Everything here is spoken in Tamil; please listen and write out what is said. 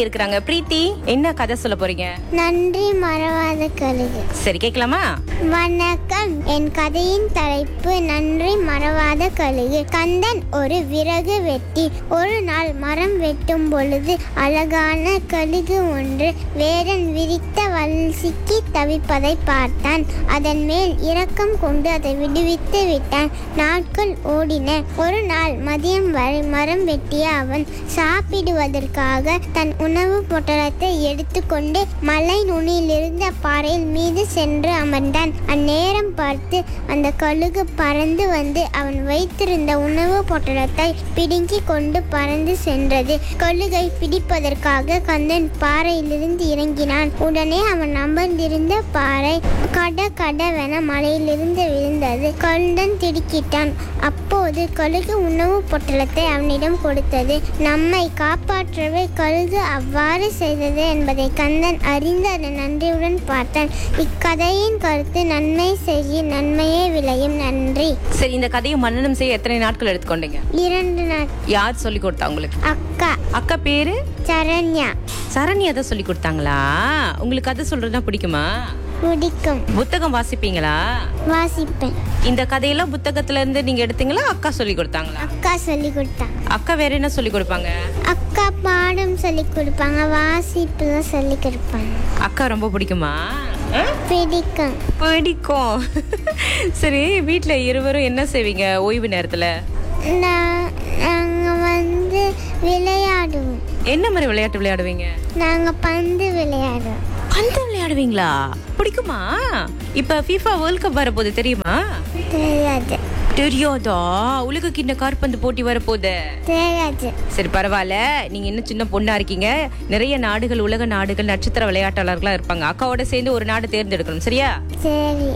இருக்கிறாங்க பிரீத்தி என்ன கதை சொல்ல போறீங்க நன்றி மறவாத கழுகு சரி கேட்கலாமா வணக்கம் என் கதையின் தலைப்பு நன்றி மறவாத கழுகு கந்தன் ஒரு விறகு வெட்டி ஒரு நாள் மரம் வெட்டும் பொழுது அழகான கழுகு ஒன்று வேடன் விரித்த வல் சிக்கி தவிப்பதை பார்த்தான் அதன் மேல் இரக்கம் கொண்டு அதை விடுவித்து விட்டான் நாட்கள் ஓடின ஒரு நாள் மதியம் வரை மரம் வெட்டிய அவன் சாப்பிடுவதற்காக தன் உணவு பொட்டலத்தை எடுத்துக்கொண்டு மலை நுனியில் இருந்த பாறையில் மீது சென்று அமர்ந்தான் அந்நேரம் பார்த்து அந்த கழுகு பறந்து வந்து அவன் வைத்திருந்த உணவு பொட்டலத்தை பிடுங்கி கொண்டு பறந்து சென்றது கழுகை பிடிப்பதற்காக கந்தன் பாறையிலிருந்து இறங்கினான் உடனே அவன் அமர்ந்திருந்த பாறை கட கடவென மலையிலிருந்து விழுந்தது கந்தன் திடுக்கிட்டான் அப்போது கழுகு உணவு பொட்டலத்தை அவனிடம் கொடுத்தது நம்மை காப்பாற்றவே கழுகு அவ்வாறு செய்தது என்பதை கந்தன் அறிந்து அதை நன்றியுடன் பார்த்தான் இக்கதையின் கருத்து நன்மை செய்ய நன்மையே விளையும் நன்றி சரி இந்த கதையை மன்னனம் செய்ய எத்தனை நாட்கள் எடுத்துக்கொண்டீங்க இரண்டு நாள் யார் சொல்லி கொடுத்தா உங்களுக்கு அக்கா அக்கா பேரு சரண்யா சரண்யா தான் சொல்லி கொடுத்தாங்களா உங்களுக்கு கதை சொல்றதுனா பிடிக்குமா பிடிக்கும் புத்தகம் வாசிப்பீங்களா வாசிப்பேன் இந்த கதையெல்லாம் புத்தகத்துல இருந்து நீங்க எடுத்தீங்களா அக்கா சொல்லி கொடுத்தாங்களா அக்கா சொல்லி கொடுத்தா அக்கா வேற என்ன சொல்லி கொடுப்பாங்க அக்கா பாடம் சொல்லி கொடுப்பாங்க வாசிப்பு தான் சொல்லி கொடுப்பாங்க அக்கா ரொம்ப பிடிக்குமா ஆ? பிடிக்கும் பிடிக்கும் சரி வீட்ல இருவரும் என்ன செய்வீங்க ஓய்வு நேரத்துல நான் நாங்கள் வந்து விளையாடுவோம் என்ன மாதிரி விளையாட்டு விளையாடுவீங்க நாங்கள் பந்து விளையாடுவோம் பந்து விளையாடுவீங்களா பிடிக்குமா இப்ப FIFA வேர்ல்ட் கப் வரப்போகுது தெரியுமா தெரியாது தெரியாதா உலக கிண்ண காற்பந்து போட்டி வரப்போகுது தெரியாது சரி பரவாயில்ல நீங்க இன்னும் சின்ன பொண்ணா இருக்கீங்க நிறைய நாடுகள் உலக நாடுகள் நட்சத்திர விளையாட்டாளர்களா இருப்பாங்க அக்காவோட சேர்ந்து ஒரு நாடு தேர்ந்தெடுக்கணும் சரியா சரி